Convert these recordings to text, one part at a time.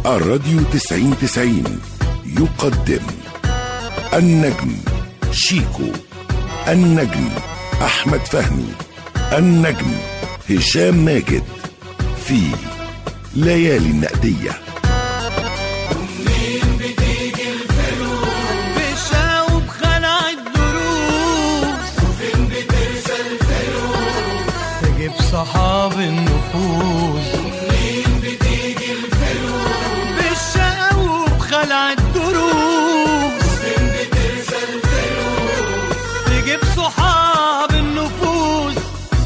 الراديو تسعين تسعين يقدم النجم شيكو النجم أحمد فهمي النجم هشام ماجد في ليالي النقديه بشاوب خلع الدروس وفين بترسى الفلوس تجيب صحاب النفوس ومنين بتيجي الفلوس بالشاوب خلع الدروس وفين بترسى الفلوس تجيب صحاب النفوس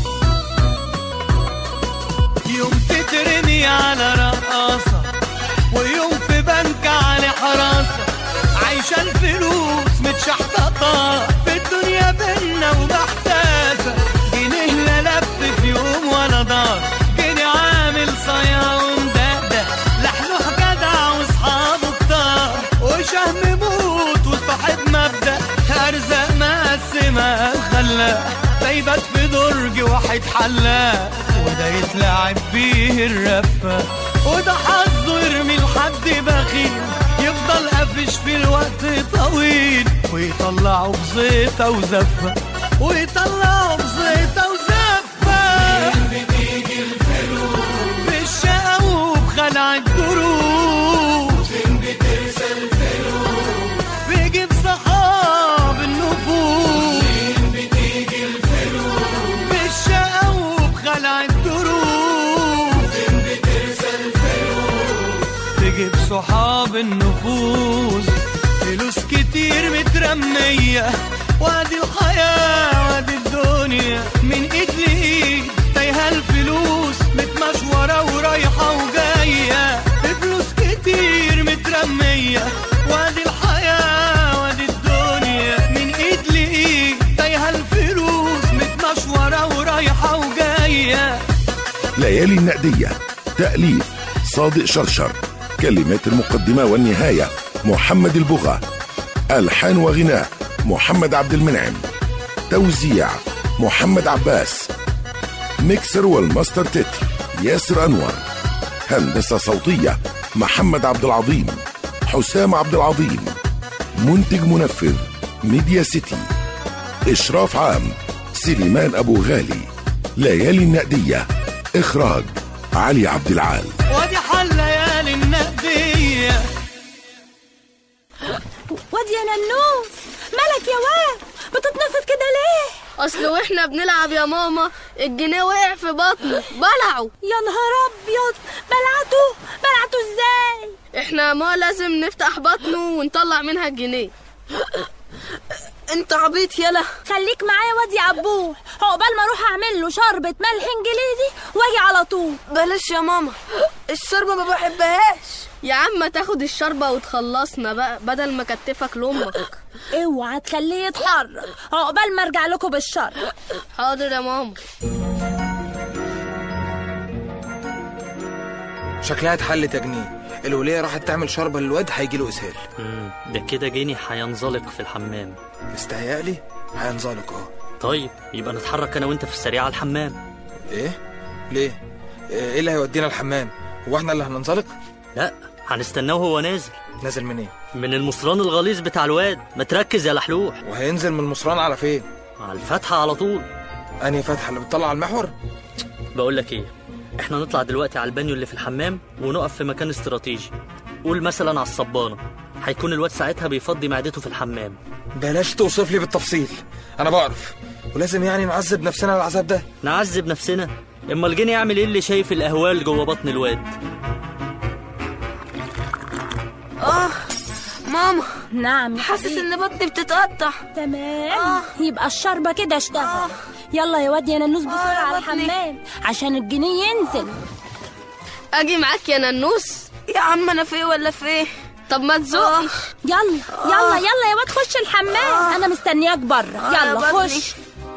يوم تترمي على رقاصة ويوم في بنك على حراسة عايشة الفلوس متشحططة في الدنيا بينا ومحتاسة جنيه لا لف في يوم ولا دار جنيه عامل صيا ومدقدق لحلوح جدع واصحابه كتار وشهم موت وصاحب مبدأ أرزاق مقسمة خلاق ده يبات في درج واحد حلاق وده يتلعب بيه الرفة وده حظه يرمي لحد بخيل يفضل قافش في الوقت طويل ويطلعه بزيطة وزفة ويطلعه بزيطة وزفة بتيجي الفلوس بالشقا وبخلع الدروس فين بترسى الفلوس بيجيب صحاب النفوس فين بتيجي الفلوس بالشقا وبخلع الدروس فين بترسى الفلوس تجيب صحاب النفوس فلوس كتير مترمية وادي الحياة وادي الدنيا من ايد لايد تايهة الفلوس متمشورة ورايحة وجاية فلوس كتير مترمية وادي الحياة وادي الدنيا من ايد لايد تايهة الفلوس متمشورة ورايحة وجاية ليالي النقدية تأليف صادق شرشر كلمات المقدمة والنهاية محمد البغا ألحان وغناء محمد عبد المنعم توزيع محمد عباس ميكسر والماستر تتر ياسر أنور هندسة صوتية محمد عبد العظيم حسام عبد العظيم منتج منفذ ميديا سيتي إشراف عام سليمان أبو غالي ليالي النقدية إخراج علي عبد العال وادي حل ليالي النقدية واد يا ننوس مالك يا واد بتتنفض كده ليه اصل واحنا بنلعب يا ماما الجنيه وقع في بطنه بلعه يا نهار ابيض بلعته بلعته ازاي احنا ما لازم نفتح بطنه ونطلع منها الجنيه انت عبيط يلا خليك معايا واد يا عبوه عقبال ما اروح اعمل له شربة ملح انجليزي واجي على طول بلاش يا ماما الشوربه ما بحبهاش يا عم تاخد الشربة وتخلصنا بقى بدل ما كتفك لامك اوعى تخليه يتحرك عقبال ما ارجع لكم بالشر حاضر يا ماما شكلها اتحلت يا جنيه الولية راحت تعمل شربة للواد هيجي له اسهال مم، ده كده جيني هينزلق في الحمام استهيألي هينزلق اه طيب يبقى نتحرك انا وانت في السريع على الحمام ايه ليه ايه اللي هيودينا الحمام هو احنا اللي هننزلق لا هنستناه وهو نازل نازل منين من المصران الغليظ بتاع الواد ما تركز يا لحلوح وهينزل من المصران على فين على الفتحة على طول انهي فتحة اللي بتطلع على المحور بقول لك ايه احنا نطلع دلوقتي على البانيو اللي في الحمام ونقف في مكان استراتيجي قول مثلا على الصبانة هيكون الواد ساعتها بيفضي معدته في الحمام بلاش توصف لي بالتفصيل انا بعرف ولازم يعني نعذب نفسنا العذاب ده نعذب نفسنا اما الجني يعمل ايه اللي شايف الاهوال جوه بطن الواد اه ماما نعم يا حاسس حبيبي. ان بطني بتتقطع تمام يبقى الشربة كده اشتغل يلا يا واد يا ننوس بسرعة آه، على بطني. الحمام عشان الجنيه ينزل اجي معاك يا ننوس يا عم انا في ولا في طب ما تزقش يلا يلا يلا يا واد خش الحمام انا مستنياك بره آه، يا يلا بطني. خش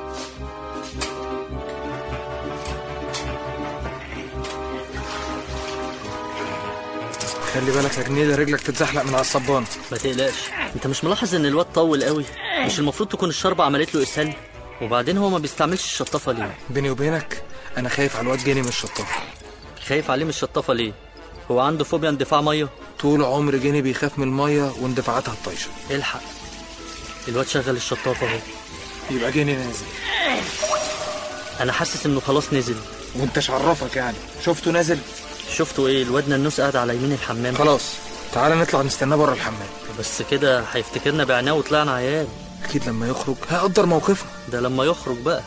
خلي بالك يا جنيه ده رجلك تتزحلق من على الصبان ما تقلقش انت مش ملاحظ ان الواد طول قوي مش المفروض تكون الشربة عملت له اسهال وبعدين هو ما بيستعملش الشطافة ليه بيني وبينك انا خايف على الواد جاني من الشطافة خايف عليه من الشطافة ليه هو عنده فوبيا اندفاع ميه طول عمر جيني بيخاف من الميه واندفاعاتها الطايشه الحق الواد شغل الشطافه اهو يبقى جيني نازل انا حاسس انه خلاص نزل وانت عرفك يعني شفته نازل شفتوا ايه الواد ننوس قاعد على يمين الحمام خلاص تعالى نطلع نستناه بره الحمام بس كده هيفتكرنا بعناه وطلعنا عيال اكيد لما يخرج هيقدر موقفه ده لما يخرج بقى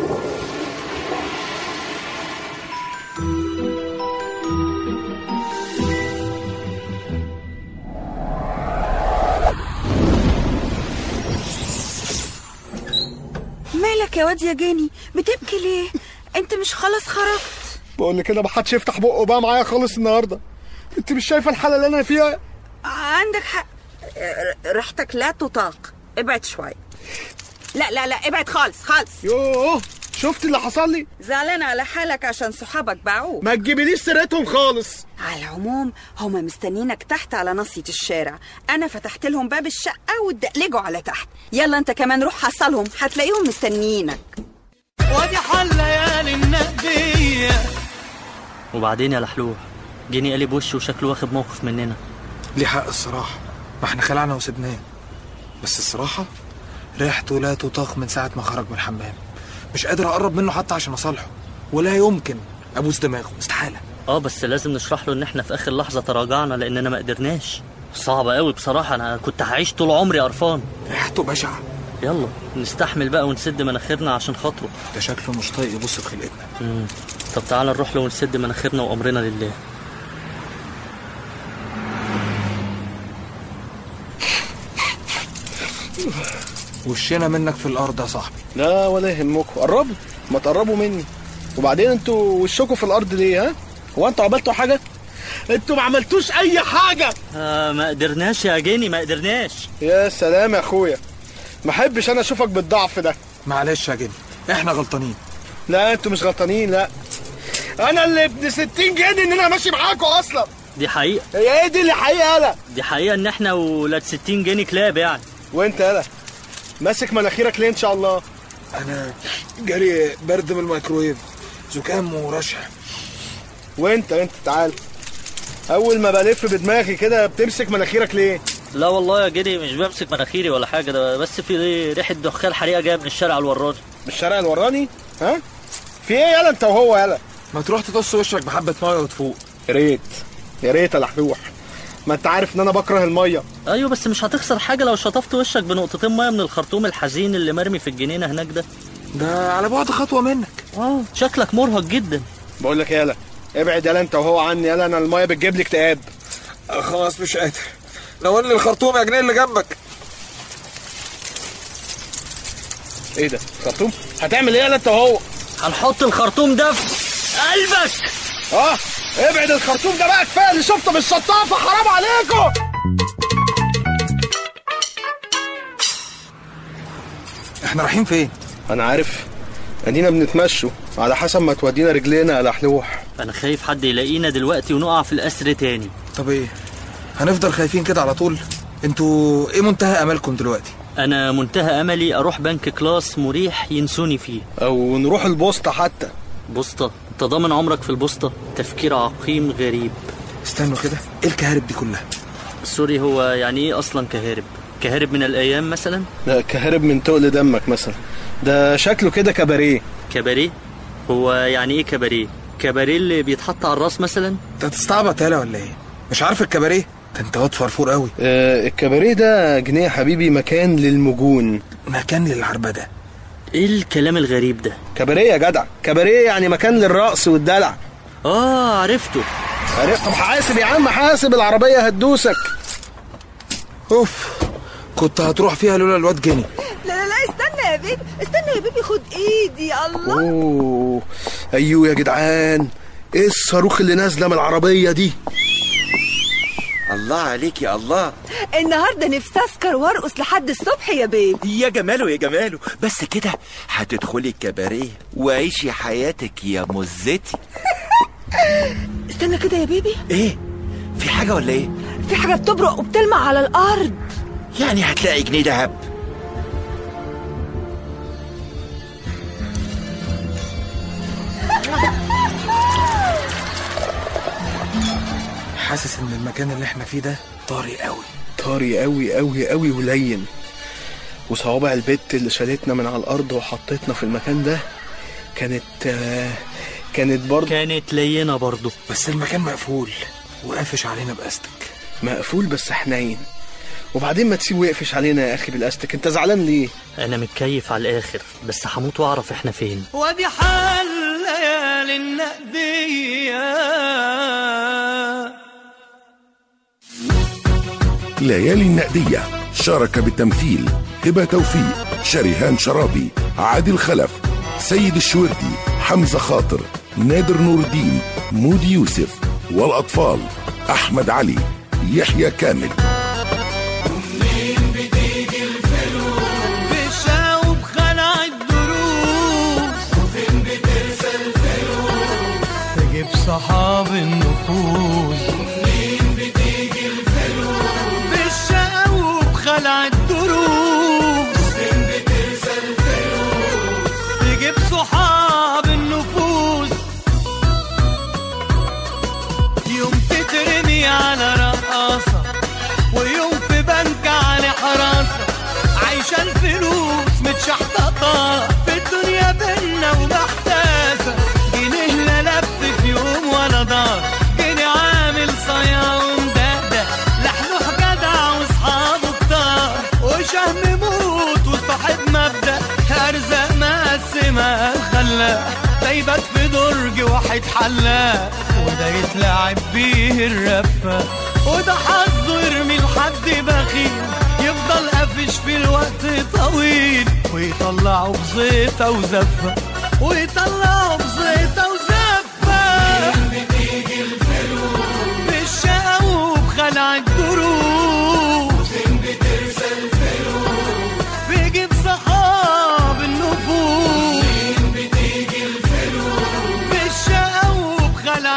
مالك يا واد يا جاني بتبكي ليه انت مش خلاص خرجت بقول كده ما حدش يفتح بقه بقى معايا خالص النهارده انت مش شايفه الحاله اللي انا فيها عندك حق ر- ريحتك لا تطاق ابعد شوي لا لا لا ابعد خالص خالص يوه شفت اللي حصل لي زعلان على حالك عشان صحابك باعوك ما تجيبليش سيرتهم خالص على العموم هما مستنينك تحت على ناصية الشارع أنا فتحت لهم باب الشقة واتدقلجوا على تحت يلا أنت كمان روح حصلهم هتلاقيهم مستنيينك وادي حل ليالي النقدية وبعدين يا لحلوح جيني قلب وشه وشكله واخد موقف مننا ليه حق الصراحه ما احنا خلعنا وسبناه بس الصراحه ريحته لا تطاق من ساعه ما خرج من الحمام مش قادر اقرب منه حتى عشان اصالحه ولا يمكن ابوس دماغه استحاله اه بس لازم نشرح له ان احنا في اخر لحظه تراجعنا لاننا ما قدرناش صعبة قوي بصراحة أنا كنت هعيش طول عمري قرفان ريحته بشعه يلا نستحمل بقى ونسد مناخيرنا عشان خاطره ده شكله مش طايق يبص في خلقتنا مم. طب تعالى نروح له ونسد مناخيرنا وأمرنا لله وشنا منك في الارض يا صاحبي لا ولا يهمكم قربوا ما تقربوا مني وبعدين انتوا وشكوا في الارض ليه ها هو انتوا عملتوا حاجه انتوا ما عملتوش اي حاجه آه ما قدرناش يا جيني ما قدرناش يا سلام يا اخويا ما احبش انا اشوفك بالضعف ده معلش يا جدي احنا غلطانين لا انتوا مش غلطانين لا انا اللي ابن 60 جنيه ان انا ماشي معاكوا اصلا دي حقيقة هي ايه دي اللي حقيقه يالا دي حقيقة إن إحنا ولاد 60 جنيه كلاب يعني وانت يالا ماسك مناخيرك ليه ان شاء الله انا جالي برد من الميكرويف زكام ورشح وانت انت تعال اول ما بلف بدماغي كده بتمسك مناخيرك ليه لا والله يا جدي مش بمسك مناخيري ولا حاجة ده بس في ريحة دخان حريقة جاية من الشارع الوراني بالشارع الوراني ها في ايه يالا انت وهو يالا ما تروح تطص وشك بحبه ميه وتفوق يا ريت يا ريت يا لحلوح ما انت عارف ان انا بكره الميه أيوة بس مش هتخسر حاجة لو شطفت وشك بنقطتين مية من الخرطوم الحزين اللي مرمي في الجنينة هناك ده ده على بعد خطوه منك اه شكلك مرهق جدا بقول لك يالا ابعد يالا انت وهو عني يالا انا الميه بتجيب لي اكتئاب آه خلاص مش قادر لو لي الخرطوم يا جنيه اللي جنبك ايه ده خرطوم هتعمل ايه يالا انت وهو هنحط الخرطوم ده في قلبك اه ابعد الخرطوم ده بقى كفايه اللي شفته بالشطافه حرام عليكم احنا رايحين فين انا عارف ادينا بنتمشوا على حسب ما تودينا رجلينا يا لحلوح أنا خايف حد يلاقينا دلوقتي ونقع في الأسر تاني طب ايه هنفضل خايفين كده على طول انتوا ايه منتهى املكم دلوقتي أنا منتهى أملي أروح بنك كلاس مريح ينسوني فيه او نروح البوسطه حتى بوسطة أنت ضامن عمرك في البوسطة تفكير عقيم غريب استنوا كده ايه الكهارب دي كلها سوري هو يعني إيه أصلا كهارب كهارب من الأيام مثلا لا كهرب من تقل دمك مثلا ده شكله كده كباريه كباريه هو يعني إيه كباريه كباريه اللي بيتحط على الراس مثلا انت هتستعبط يالا ولا ايه مش عارف الكباريه ده انت واد فرفور قوي آه الكباريه ده جنيه يا حبيبي مكان للمجون مكان للعربده إيه الكلام الغريب ده كباريه يا جدع كباريه يعني مكان للرقص والدلع آه عرفته عرفت طب حاسب يا عم حاسب العربيه هتدوسك اوف كنت هتروح فيها لولا الواد جني لا لا لا استنى يا بيبي استنى يا بيبي خد ايدي الله اوه ايوه يا جدعان ايه الصاروخ اللي نازله من العربيه دي الله عليك يا الله النهارده نفسي اسكر وارقص لحد الصبح يا بيبي يا جماله يا جماله بس كده هتدخلي الكباريه وعيشي حياتك يا مزتي استنى كده يا بيبي ايه في حاجه ولا ايه في حاجه بتبرق وبتلمع على الارض يعني هتلاقي جنيه دهب حاسس ان المكان اللي احنا فيه ده طاري قوي طاري قوي قوي قوي ولين وصوابع البت اللي شالتنا من على الارض وحطتنا في المكان ده كانت آه، كانت برضه كانت لينة برضه بس المكان مقفول وقافش علينا باستك مقفول بس حنين وبعدين ما تسيبه يقفش علينا يا اخي بالاستك انت زعلان ليه انا متكيف على الاخر بس هموت واعرف احنا فين وادي حال ليالي النقدية ليالي النقدية شارك بالتمثيل هبة توفيق شريهان شرابي عادل خلف سيد الشوردي حمزة خاطر نادر نور الدين مودي يوسف والأطفال أحمد علي يحيى كامل بشاوب خلع الدروس وفين بترسى الفلوس تجيب صحاب النفوس ومنين بتيجي الفلوس بالشاوب خلع الدروس وفين بترسى الفلوس تجيب صحاب النفوس يوم تترمي على رقاصة ويوم في بنك على حراسة عايشة الفلوس متشحططة في الدنيا بينا ومحتاسة جنيه لا لف في يوم ولا دار جنيه عامل صيا ومدقدق لحلوح جدع واصحابه كتار وشهم موت وصاحب مبدأ ارزاق مقسمة خلاق ده يبات في درج واحد حلاق وده يتلعب بيه الرفة وده حظه يرمي لحد بخيل يفضل قافش في الوقت طويل ويطلعه بزيطة وزفة ويطلعه بزيطة وزفة بتيجي الفلوس بالشقا وبخلع الدروس فين بترسى الفلوس بيجيب صحاب النفوس فين بتيجي الفلوس بالشقا وبخلع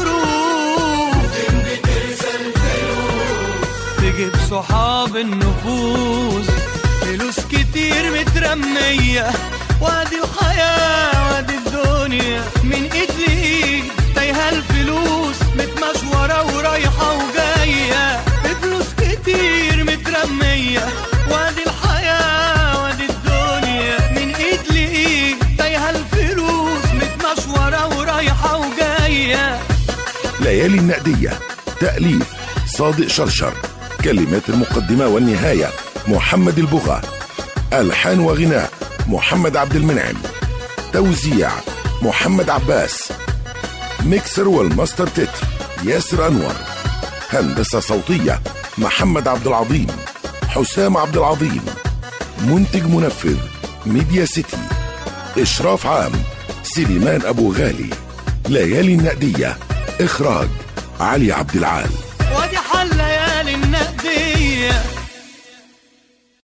الدروس فين بترسى الفلوس تجيب صحاب النفوس فلوس كتير مترمية وادي الحياة وادي الدنيا من ايد لايد تايهة الفلوس متمشورة ورايحة وجاية فلوس كتير مترمية وادي الحياة وادي الدنيا من ايد لايد تايهة الفلوس متمشورة ورايحة وجاية ليالي النقدية تأليف صادق شرشر كلمات المقدمة والنهاية محمد البغا ألحان وغناء محمد عبد المنعم توزيع محمد عباس ميكسر والماستر تتر ياسر أنور هندسة صوتية محمد عبد العظيم حسام عبد العظيم منتج منفذ ميديا سيتي إشراف عام سليمان أبو غالي ليالي النقدية إخراج علي عبد العال وادي حل ليالي النقدية